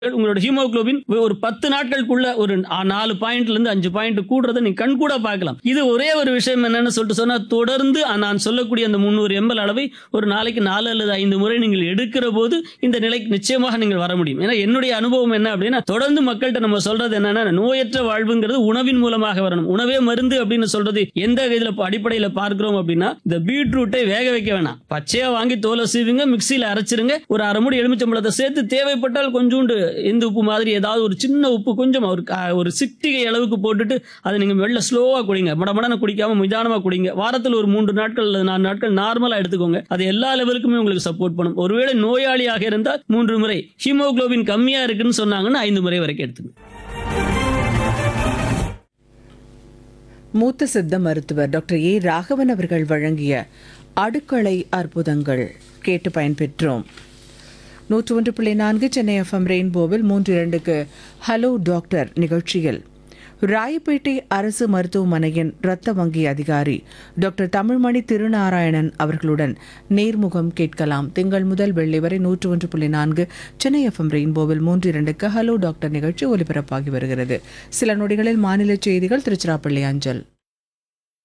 உங்களோட ஹீமோகுளோபின் ஒரு பத்து நாட்களுக்குள்ள ஒரு நா- நாலு பாயிண்ட்ல இருந்து அஞ்சு பாயிண்ட் கூடுறதை நீங்க கண் கூட பார்க்கலாம் இது ஒரே ஒரு விஷயம் என்னன்னு சொல்லிட்டு சொன்னா தொடர்ந்து நான் சொல்லக்கூடிய அந்த முந்நூறு எம்எல் அளவை ஒரு நாளைக்கு நாலு அல்லது ஐந்து முறை நீங்கள் எடுக்கிற போது இந்த நிலைக்கு நிச்சயமாக நீங்கள் வர முடியும் ஏன்னா என்னுடைய அனுபவம் என்ன அப்படின்னா தொடர்ந்து மக்கள்கிட்ட நம்ம சொல்றது என்னன்னா நோயற்ற வாழ்வுங்கிறது உணவின் மூலமாக வரணும் உணவே மருந்து அப்படின்னு சொல்றது எந்த இதுல அடிப்படையில பார்க்கிறோம் அப்படின்னா இந்த பீட்ரூட்டை வேக வைக்க வேணாம் பச்சையா வாங்கி தோலை சீவுங்க மிக்சியில அரைச்சிருங்க ஒரு அரை மூடி எலுமிச்சம்பழத்தை சேர்த்து தேவைப்பட்டால் கொஞ்சோண்டு இந்த உப்பு மாதிரி ஏதாவது ஒரு சின்ன உப்பு கொஞ்சம் ஒரு கா- ஒரு சிட்டிகை அளவுக்கு போட்டுட்டு அதை நீங்க வெளில ஸ்லோவா குடிங்க மடமடன குடிக்காம நிதானமா குடிங்க வாரத்தில் ஒரு மூன்று நாட்கள் அல்லது நாலு நாட்கள் நார்மலா எடுத்துக்கோங்க அது எல்லா லெவலுக்குமே உங்களுக்கு சப்போர்ட் பண்ணும் ஒருவேளை நோயாளியாக இருந்தால் மூன்று முறை ஹீமோகுளோபின் கம்மியா இருக்குன்னு சொன்னாங்கன்னா ஐந்து முறை வரைக்கும் எடுத்துங்க மூத்த சித்த மருத்துவர் டாக்டர் ஏ ராகவன் அவர்கள் வழங்கிய அடுக்களை அற்புதங்கள் கேட்டு பயன்பெற்றோம் நூற்று ஒன்று புள்ளி நான்கு சென்னை எஃப்எம் ரெயின்போவில் மூன்று இரண்டுக்கு ஹலோ டாக்டர் நிகழ்ச்சியில் ராயப்பேட்டை அரசு மருத்துவமனையின் இரத்த வங்கி அதிகாரி டாக்டர் தமிழ்மணி திருநாராயணன் அவர்களுடன் நேர்முகம் கேட்கலாம் திங்கள் முதல் வெள்ளி வரை நூற்று ஒன்று புள்ளி நான்கு சென்னை எஃப்எம் ரெயின்போவில் மூன்று இரண்டுக்கு ஹலோ டாக்டர் நிகழ்ச்சி ஒலிபரப்பாகி வருகிறது சில நொடிகளில் மாநில செய்திகள் திருச்சிராப்பள்ளி அஞ்சல்